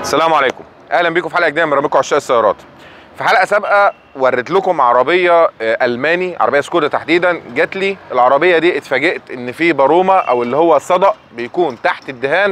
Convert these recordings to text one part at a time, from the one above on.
السلام عليكم اهلا بيكم في حلقه جديده من برنامجكم عشاق السيارات في حلقه سابقه وريت لكم عربيه آه، الماني عربيه سكودا تحديدا جات لي العربيه دي اتفاجئت ان في بارومه او اللي هو الصدأ بيكون تحت الدهان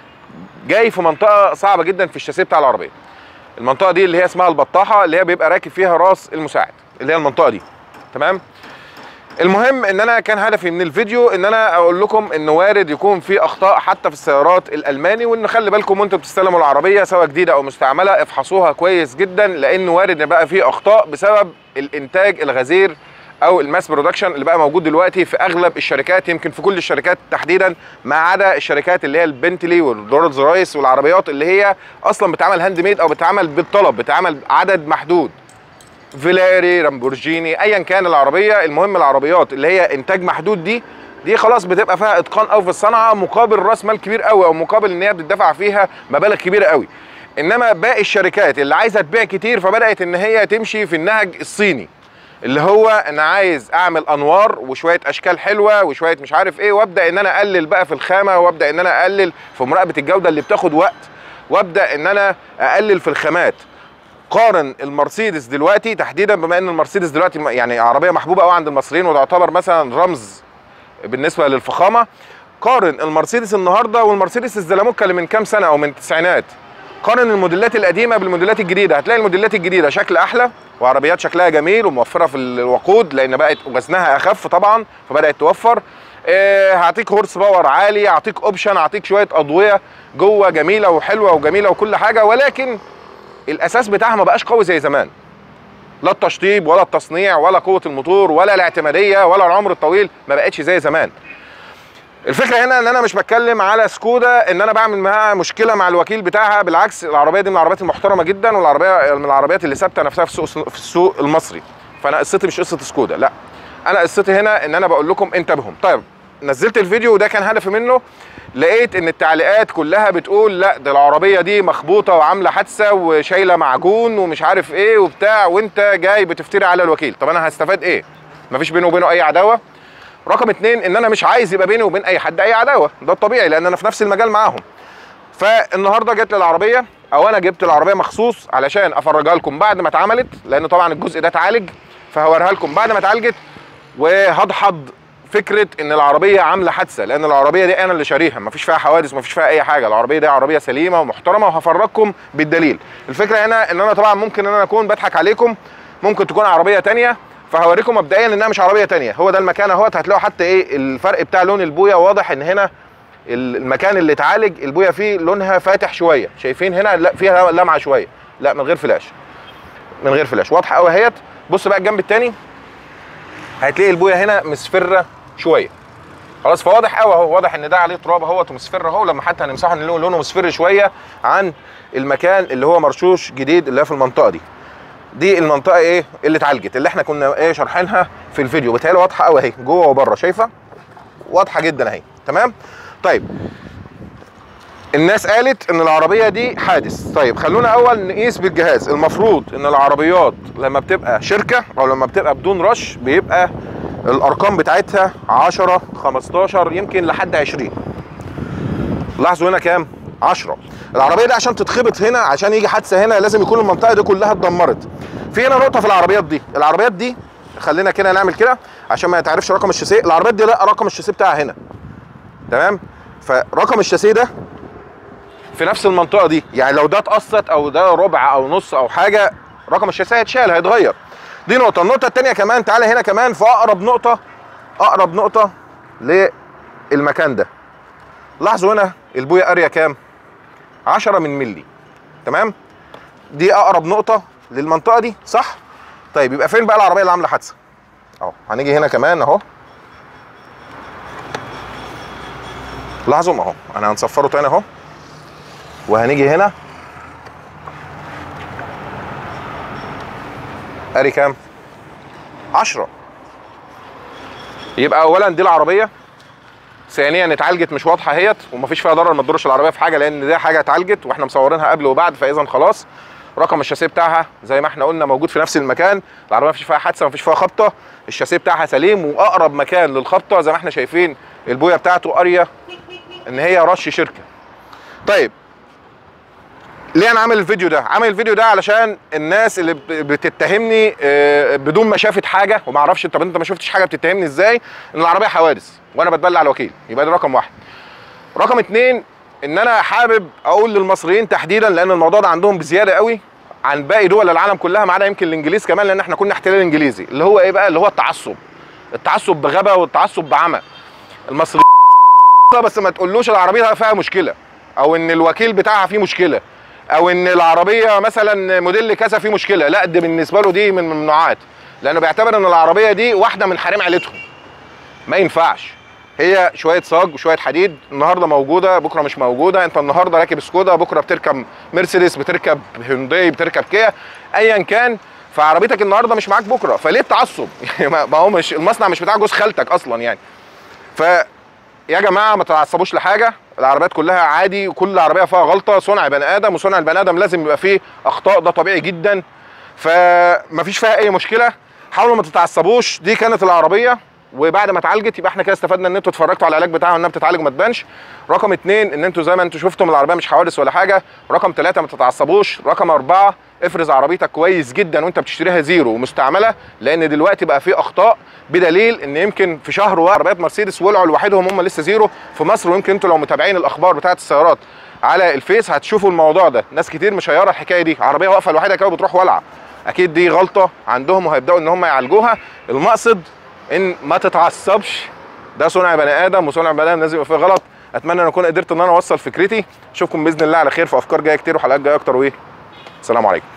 جاي في منطقه صعبه جدا في الشاسيه بتاع العربيه المنطقه دي اللي هي اسمها البطاحه اللي هي بيبقى راكب فيها راس المساعد اللي هي المنطقه دي تمام المهم ان انا كان هدفي من الفيديو ان انا اقول لكم ان وارد يكون في اخطاء حتى في السيارات الالماني وان خلي بالكم وانتم بتستلموا العربيه سواء جديده او مستعمله افحصوها كويس جدا لان وارد يبقى في اخطاء بسبب الانتاج الغزير او الماس برودكشن اللي بقى موجود دلوقتي في اغلب الشركات يمكن في كل الشركات تحديدا ما عدا الشركات اللي هي البنتلي والرولز رايس والعربيات اللي هي اصلا بتعمل هاند ميد او بتعمل بالطلب بتعمل عدد محدود فيلاري لامبورجيني ايا كان العربيه المهم العربيات اللي هي انتاج محدود دي دي خلاص بتبقى فيها اتقان قوي في الصنعه مقابل راس مال كبير قوي او مقابل ان هي بتدفع فيها مبالغ كبيره قوي انما باقي الشركات اللي عايزه تبيع كتير فبدات ان هي تمشي في النهج الصيني اللي هو انا عايز اعمل انوار وشويه اشكال حلوه وشويه مش عارف ايه وابدا ان انا اقلل بقى في الخامه وابدا ان انا اقلل في مراقبه الجوده اللي بتاخد وقت وابدا ان انا اقلل في الخامات قارن المرسيدس دلوقتي تحديدا بما ان المرسيدس دلوقتي يعني عربيه محبوبه قوي عند المصريين وتعتبر مثلا رمز بالنسبه للفخامه قارن المرسيدس النهارده والمرسيدس الزلموكه اللي من كام سنه او من التسعينات قارن الموديلات القديمه بالموديلات الجديده هتلاقي الموديلات الجديده شكل احلى وعربيات شكلها جميل وموفره في الوقود لان بقت وزنها اخف طبعا فبدات توفر إيه هعطيك هورس باور عالي هعطيك اوبشن هعطيك شويه اضويه جوه جميله وحلوه وجميله وكل حاجه ولكن الاساس بتاعها ما بقاش قوي زي زمان لا التشطيب ولا التصنيع ولا قوه الموتور ولا الاعتماديه ولا العمر الطويل ما بقتش زي زمان الفكره هنا ان انا مش بتكلم على سكودا ان انا بعمل معاها مشكله مع الوكيل بتاعها بالعكس العربيه دي من العربيات المحترمه جدا والعربيه من العربيات اللي ثابته نفسها في السوق في السوق المصري فانا قصتي مش قصه سكودا لا انا قصتي هنا ان انا بقول لكم انتبهوا طيب نزلت الفيديو وده كان هدفي منه لقيت ان التعليقات كلها بتقول لا ده العربيه دي مخبوطه وعامله حادثه وشايله معجون ومش عارف ايه وبتاع وانت جاي بتفتري على الوكيل طب انا هستفاد ايه مفيش بيني وبينه اي عداوه رقم اتنين ان انا مش عايز يبقى بيني وبين اي حد اي عداوه ده الطبيعي لان انا في نفس المجال معاهم فالنهارده جت لي العربيه او انا جبت العربيه مخصوص علشان افرجها لكم بعد ما اتعملت لان طبعا الجزء ده اتعالج فهوريها لكم بعد ما اتعالجت وهدحض فكره ان العربيه عامله حادثه لان العربيه دي انا اللي شاريها مفيش فيها حوادث مفيش فيها اي حاجه العربيه دي عربيه سليمه ومحترمه وهفرجكم بالدليل الفكره هنا ان انا طبعا ممكن ان انا اكون بضحك عليكم ممكن تكون عربيه تانية فهوريكم مبدئيا انها مش عربيه تانية هو ده المكان اهوت هتلاقوا حتى ايه الفرق بتاع لون البويه واضح ان هنا المكان اللي اتعالج البويه فيه لونها فاتح شويه شايفين هنا لا فيها لمعه شويه لا من غير فلاش من غير فلاش واضحه قوي اهيت بص بقى الجنب التاني هتلاقي البويه هنا مصفره شويه خلاص فواضح قوي اهو واضح ان ده عليه تراب اهوت ومصفر اهو لما حتى هنمسحه ان لونه مصفر شويه عن المكان اللي هو مرشوش جديد اللي هي في المنطقه دي دي المنطقه ايه اللي اتعالجت اللي احنا كنا ايه شارحينها في الفيديو بتهيألي واضحه قوي اهي جوه وبره شايفه واضحه جدا اهي تمام طيب الناس قالت ان العربيه دي حادث طيب خلونا اول نقيس بالجهاز المفروض ان العربيات لما بتبقى شركه او لما بتبقى بدون رش بيبقى الارقام بتاعتها 10 15 يمكن لحد 20 لاحظوا هنا كام 10 العربيه دي عشان تتخبط هنا عشان يجي حادثه هنا لازم يكون المنطقه دي كلها اتدمرت في هنا نقطه في العربيات دي العربيات دي خلينا كده نعمل كده عشان ما يتعرفش رقم الشاسيه العربيات دي لا رقم الشاسيه بتاعها هنا تمام فرقم الشاسيه ده في نفس المنطقه دي يعني لو ده اتقسط او ده ربع او نص او حاجه رقم الشاسيه هيتشال هيتغير دي نقطه النقطه الثانيه كمان تعالى هنا كمان في اقرب نقطه اقرب نقطه للمكان ده لاحظوا هنا البويه قاريه كام 10 من ملي تمام دي اقرب نقطه للمنطقه دي صح طيب يبقى فين بقى العربيه اللي عامله حادثه اهو هنيجي هنا كمان اهو لاحظوا اهو انا هنصفره تاني اهو وهنيجي هنا قاري كام 10 يبقى اولا دي العربيه ثانيا اتعالجت مش واضحه اهيت ومفيش فيها ضرر ما تضرش العربيه في حاجه لان دي حاجه اتعالجت واحنا مصورينها قبل وبعد فاذا خلاص رقم الشاسيه بتاعها زي ما احنا قلنا موجود في نفس المكان العربيه مفيش فيها حادثه مفيش فيها خبطه الشاسيه بتاعها سليم واقرب مكان للخبطه زي ما احنا شايفين البويه بتاعته قاريه ان هي رش شركه طيب ليه انا عامل الفيديو ده عامل الفيديو ده علشان الناس اللي بت- بتتهمني آه، بدون ما شافت حاجه وما اعرفش طب انت ما شفتش حاجه بتتهمني ازاي ان العربيه حوادث وانا بتبلع الوكيل يبقى ده رقم واحد رقم اتنين ان انا حابب اقول للمصريين تحديدا لان الموضوع ده عندهم بزياده قوي عن باقي دول العالم كلها ما عدا يمكن الانجليز كمان لان احنا كنا احتلال انجليزي اللي هو ايه بقى اللي هو التعصب التعصب بغبا والتعصب بعمى المصريين بس ما تقولوش العربيه فيها مشكله او ان الوكيل بتاعها فيه مشكله او ان العربيه مثلا موديل كذا فيه مشكله لا ده بالنسبه له دي من الممنوعات لانه بيعتبر ان العربيه دي واحده من حريم عيلتهم ما ينفعش هي شويه صاج وشويه حديد النهارده موجوده بكره مش موجوده انت النهارده راكب سكودا بكره بتركب مرسيدس بتركب هيونداي بتركب كيا ايا كان فعربيتك النهارده مش معاك بكره فليه التعصب ما ما هو مش المصنع مش بتاع جوز خالتك اصلا يعني ف يا جماعه ما تتعصبوش لحاجه العربيات كلها عادي وكل عربيه فيها غلطه صنع بني ادم وصنع البني ادم لازم يبقى فيه اخطاء ده طبيعي جدا فمفيش فيها اي مشكله حاولوا ما تتعصبوش دي كانت العربيه وبعد ما اتعالجت يبقى احنا كده استفدنا ان انتوا اتفرجتوا على العلاج بتاعها وانها بتتعالج وما تبانش رقم اتنين ان انتوا زي ما انتوا شفتم العربيه مش حوادث ولا حاجه رقم ثلاثة ما تتعصبوش رقم أربعة افرز عربيتك كويس جدا وانت بتشتريها زيرو ومستعمله لان دلوقتي بقى في اخطاء بدليل ان يمكن في شهر واحد عربيات مرسيدس ولعوا لوحدهم هم لسه زيرو في مصر ويمكن انتوا لو متابعين الاخبار بتاعه السيارات على الفيس هتشوفوا الموضوع ده ناس كتير مشيره الحكايه دي عربيه واقفه لوحدها كده بتروح ولعه اكيد دي غلطه عندهم وهيبداوا ان هم يعالجوها المقصد ان ما تتعصبش ده صنع بني ادم وصنع بني ادم لازم يبقى فيه غلط اتمنى ان اكون قدرت ان انا اوصل فكرتي اشوفكم باذن الله على خير في افكار جايه كتير وحلقات جايه اكتر وايه السلام عليكم